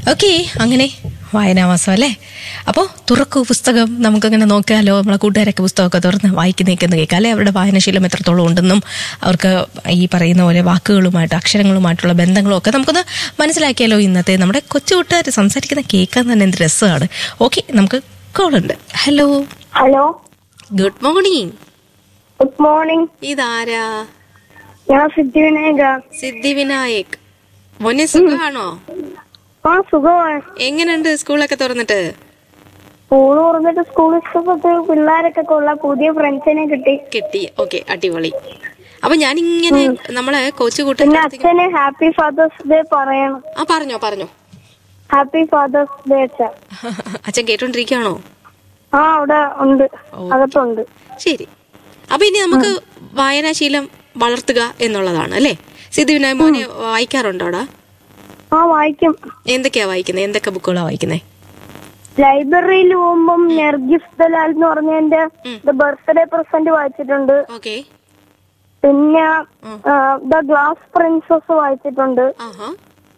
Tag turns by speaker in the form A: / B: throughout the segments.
A: Okay അങ്ങനെ വായനാമാസം അല്ലേ അപ്പോൾ തുറക്കൂ പുസ്തകം നമുക്കങ്ങനെ നോക്കാമല്ലോ നമ്മളെ കൂട്ടുകാരൊക്കെ പുസ്തകമൊക്കെ തുറന്ന് വായിക്കുന്നേക്കെന്ന് കേൾക്കാം അല്ലെ അവരുടെ വായനശീലം എത്രത്തോളം ഉണ്ടെന്നും അവർക്ക് ഈ പറയുന്ന പോലെ വാക്കുകളുമായിട്ട് അക്ഷരങ്ങളുമായിട്ടുള്ള ബന്ധങ്ങളും ഒക്കെ നമുക്കൊന്ന് മനസ്സിലാക്കിയാലോ ഇന്നത്തെ നമ്മുടെ കൊച്ചു കൂട്ടുകാർ സംസാരിക്കുന്ന കേൾക്കാൻ തന്നെ എന്ത് രസമാണ് ഓക്കെ നമുക്ക് കോളുണ്ട് hello
B: hello
A: good morning
B: good morning
A: ഇതാരാ
B: ഞാൻ സിദ്ധിവിനായക
A: സിദ്ധി വിനായക് മോനെ സുഖമാണോ
B: ആ സുഖമാണ്
A: എങ്ങനെയുണ്ട് സ്കൂളൊക്കെ തുറന്നിട്ട്
B: സ്കൂൾ തുറന്നിട്ട് സ്കൂൾ ഇഷ്ടപ്പെട്ട് പിള്ളേരൊക്കെ ഉള്ള പുതിയ ഫ്രണ്ട്സിനെ കിട്ടി
A: കിട്ടി ഓക്കെ അടിപൊളി അപ്പൊ ഞാൻ ഇങ്ങനെ നമ്മളെ കൊച്ചു
B: പിന്നെ
A: കൂട്ടുകാർ
B: അച്ഛന് ഹാപ്പി ഫാദേഴ്സ് ഡേ പറയണം
A: ആ പറഞ്ഞോ പറഞ്ഞോ
B: ഹാപ്പി ഫാദേഴ്സ് ഡേ അച്ഛ
A: അച്ഛൻ കേട്ടോണ്ടിരിക്കുകയാണോ
B: ആ അവിടെ ഉണ്ട് അകത്തുണ്ട്
A: ശരി അപ്പൊ ഇനി നമുക്ക് വായനാശീലം വളർത്തുക എന്നുള്ളതാണ് അല്ലേ സിദ്ധു വിനായക് മോനെ വായിക്കാറുണ്ടോടാ
B: ആ വായിക്കും
A: എന്തൊക്കെയാ വായിക്കുന്നത് എന്തൊക്കെ ബുക്കുകളാ വായിക്കുന്നത്
B: ലൈബ്രറിയിൽ പോകുമ്പം നെർഗിസ് ദലാൽ എന്ന് പറഞ്ഞ എന്റെ ബർത്ത്ഡേ പ്രസന്റ് വായിച്ചിട്ടുണ്ട്
A: ഓക്കെ
B: പിന്നെ ദ ഗ്ലാസ് പ്രിൻസസ് വായിച്ചിട്ടുണ്ട്
A: ആഹാ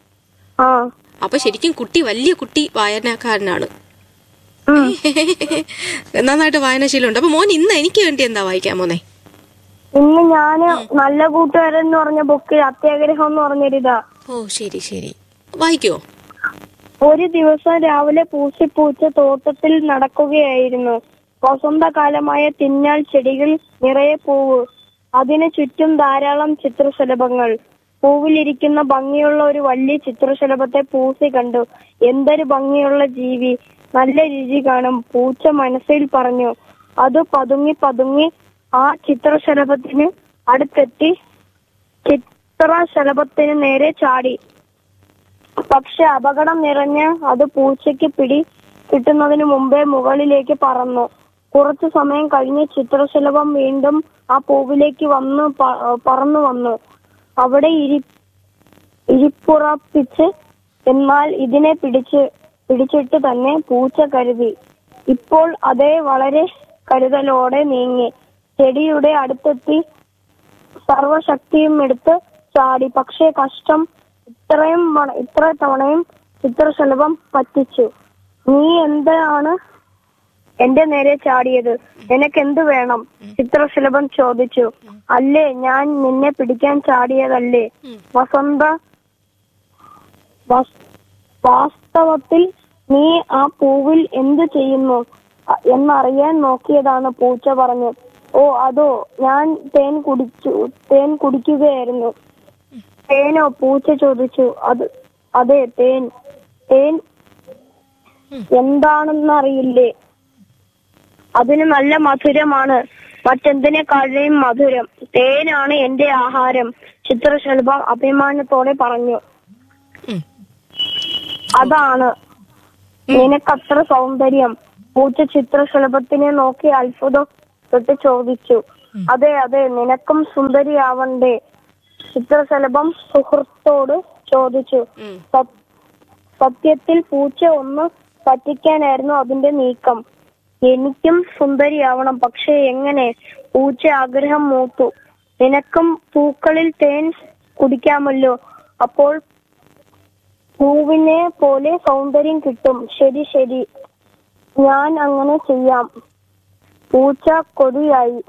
B: ആ
A: അപ്പൊ ശരിക്കും കുട്ടി വലിയ കുട്ടി വായനക്കാരനാണ്
B: ഉം.
A: നന്നായിട്ട് വായനാശീലം ഉണ്ട് അപ്പൊ മോൻ ഇന്ന് എനിക്ക് വേണ്ടി എന്താ വായിക്കാൻ മോനെ
B: ഇന്ന് ഞാന് നല്ല കൂട്ടുകാരൻ എന്ന് പറഞ്ഞ ബുക്കിൽ അത്യാഗ്രഹം എന്ന് പറഞ്ഞൊരിതാ
A: ഓ ശരി ശരി വായിക്കോ
B: ഒരു ദിവസം രാവിലെ പൂശിപ്പൂച്ച തോട്ടത്തിൽ നടക്കുകയായിരുന്നു വസന്തകാലമായ തിന്നാൾ ചെടികൾ നിറയെ പൂവ് അതിനു ചുറ്റും ധാരാളം ചിത്രശലഭങ്ങൾ പൂവിലിരിക്കുന്ന ഭംഗിയുള്ള ഒരു വലിയ ചിത്രശലഭത്തെ പൂസി കണ്ടു എന്തൊരു ഭംഗിയുള്ള ജീവി നല്ല രുചി കാണും പൂച്ച മനസ്സിൽ പറഞ്ഞു അത് പതുങ്ങി പതുങ്ങി ആ ചിത്രശലഭത്തിന് അടുത്തെത്തി ചിത്രശലഭത്തിന് നേരെ ചാടി പക്ഷെ അപകടം നിറഞ്ഞ അത് പൂച്ചയ്ക്ക് പിടി കിട്ടുന്നതിന് മുമ്പേ മുകളിലേക്ക് പറന്നു കുറച്ചു സമയം കഴിഞ്ഞ് ചിത്രശലഭം വീണ്ടും ആ പൂവിലേക്ക് വന്ന് പ- പറന്നു വന്നു അവിടെ ഇരി ഇരിപ്പുറപ്പിച്ച് എന്നാൽ ഇതിനെ പിടിച്ച് പിടിച്ചിട്ട് തന്നെ പൂച്ച കരുതി ഇപ്പോൾ അതേ വളരെ കരുതലോടെ നീങ്ങി ചെടിയുടെ അടുത്തെത്തി സർവശക്തിയും എടുത്ത് ചാടി പക്ഷേ കഷ്ടം ഇത്രയും വണ- ഇത്ര തവണയും ചിത്രശലഭം പറ്റിച്ചു നീ എന്താണ് എന്റെ നേരെ ചാടിയത് നിനക്ക് എന്ത് വേണം ചിത്രശലഭം ചോദിച്ചു അല്ലേ ഞാൻ നിന്നെ പിടിക്കാൻ ചാടിയതല്ലേ വസന്ത വസ്- വാസ്തവത്തിൽ നീ ആ പൂവിൽ എന്ത് ചെയ്യുന്നു അ- എന്നറിയാൻ നോക്കിയതാണ് പൂച്ച പറഞ്ഞു ഓ അതോ ഞാൻ തേൻ കുടിച്ചു തേൻ കുടിക്കുകയായിരുന്നു തേനോ പൂച്ച ചോദിച്ചു അത് അതെ തേൻ തേൻ എന്താണെന്നറിയില്ലേ അതിന് നല്ല മധുരമാണ് മറ്റെന്തിനേക്കാളും മധുരം തേനാണ് എന്റെ ആഹാരം ചിത്രശലഭം അഭിമാനത്തോടെ പറഞ്ഞു
A: ഉം.
B: അതാണ് നിനക്കത്ര സൗന്ദര്യം പൂച്ച ചിത്രശലഭത്തിനെ നോക്കി അത്ഭുതപ്പെട്ട് ചോദിച്ചു അതെ അതെ നിനക്കും സുന്ദരിയാവണ്ടേ ചിത്രശലഭം സുഹൃത്തോട് ചോദിച്ചു
A: ഉം.
B: സത്- സത്യത്തിൽ പൂച്ച ഒന്ന് പറ്റിക്കാനായിരുന്നു അതിന്റെ നീക്കം എനിക്കും സുന്ദരിയാവണം പക്ഷെ എങ്ങനെ പൂച്ച ആഗ്രഹം മൂത്തു നിനക്കും പൂക്കളിൽ തേൻ കുടിക്കാമല്ലോ അപ്പോൾ പൂവിനെ പോലെ സൗന്ദര്യം കിട്ടും ശരി ശരി ഞാൻ അങ്ങനെ ചെയ്യാം പൂച്ച കൊതിയായി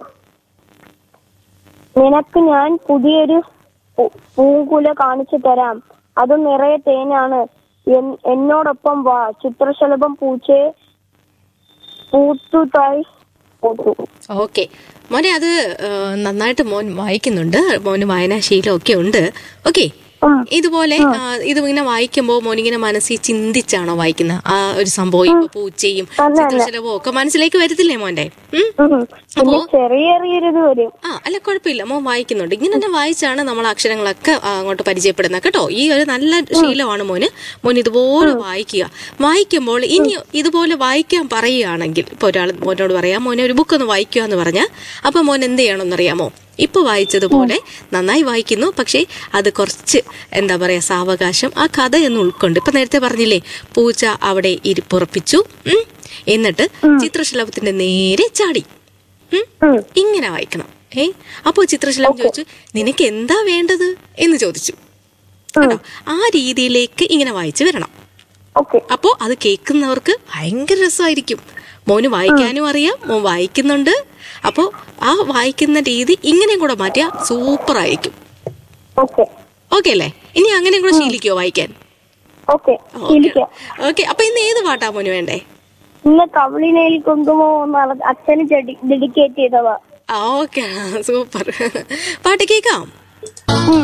B: നിനക്ക് ഞാൻ പുതിയൊരു പൂ- പൂങ്കുല കാണിച്ചു തരാം അത് നിറയെ തേനാണ് എൻ- എന്നോടൊപ്പം വാ ചിത്രശലഭം പൂച്ചയെ പൂത്തുതായി പൂത്തു
A: ഓക്കെ മോനെ അത് ആ, നന്നായിട്ട് മോൻ വായിക്കുന്നുണ്ട് മോന് വായനാശീലം ഒക്കെ ഉണ്ട് ഓക്കെ
B: ഉം.
A: ഇതുപോലെ ആ, ഇത് ഇങ്ങനെ വായിക്കുമ്പോ മോനിങ്ങനെ മനസ്സിൽ ചിന്തിച്ചാണോ വായിക്കുന്നത് ആ ഒരു സംഭവം ഇപ്പൊ പൂച്ചയും
B: തന്നെ.
A: ചിത്രശലഭവും ഒക്കെ മനസ്സിലേക്ക് വരത്തില്ലേ മോന്റെ ഉം?
B: ഉം. പിന്നെ ചെറിയ ചെറിയൊരിത് വരും
A: ആ അല്ല കുഴപ്പമില്ല മോൻ വായിക്കുന്നുണ്ട് ഇങ്ങനെ തന്നെ വായിച്ചാണ് നമ്മൾ അക്ഷരങ്ങളൊക്കെ ആ, അങ്ങോട്ട് പരിചയപ്പെടുന്നത് കേട്ടോ ഈ ഒരു നല്ല ശീലമാണ് മോന് മോൻ ഇതുപോലെ വായിക്കുക വായിക്കുമ്പോൾ ഇനി ഇതുപോലെ വായിക്കാൻ പറയുകയാണെങ്കിൽ ഇപ്പൊ ഒരാൾ മോനോട് പറയാം മോനെ ഒരു ബുക്ക് ഒന്ന് വായിക്കുക എന്ന് പറഞ്ഞാൽ അപ്പൊ മോൻ എന്ത് ചെയ്യണമെന്ന് അറിയാമോ ഇപ്പൊ വായിച്ചതുപോലെ നന്നായി വായിക്കുന്നു പക്ഷേ അത് കുറച്ച് എന്താ പറയാ സാവകാശം ആ കഥ എന്ന് ഉൾക്കൊണ്ട് ഇപ്പൊ നേരത്തെ പറഞ്ഞില്ലേ പൂച്ച അവിടെ ഇരിപ്പുറപ്പിച്ചു ഉം. എന്നിട്ട് ചിത്രശലഭത്തിന്റെ നേരെ ചാടി ഉം.
B: ഉം.
A: ഇങ്ങനെ വായിക്കണം ഏ അപ്പോ ചിത്രശലം ചോദിച്ചു നിനക്ക് എന്താ വേണ്ടത് എന്ന് ചോദിച്ചു കേട്ടോ ആ രീതിയിലേക്ക് ഇങ്ങനെ വായിച്ചു വരണം
B: ഓക്കെ
A: അപ്പോ അത് കേൾക്കുന്നവർക്ക് ഭയങ്കര രസമായിരിക്കും മോന് വായിക്കാനും അറിയാം മോൻ വായിക്കുന്നുണ്ട് അപ്പോ ആ വായിക്കുന്ന രീതി ഇങ്ങനെയും കൂടെ മാറ്റിയാ സൂപ്പർ ആയിരിക്കും
B: ഓക്കെ
A: ഓക്കെ അല്ലേ ഇനി അങ്ങനെയും കൂടെ ശീലിക്കോ വായിക്കാൻ
B: ഓക്കെ ശീലിക്കാം
A: ഓക്കെ അപ്പൊ ഇന്ന് ഏത് പാട്ടാ മോന് വേണ്ടേ
B: ഇന്ന് കവളിനയിൽ കുങ്കുമം അച്ഛന് ഡെഡിക്കേറ്റ് ചെയ്തതാ
A: ഓക്കെ സൂപ്പർ പാട്ട് കേൾക്കാം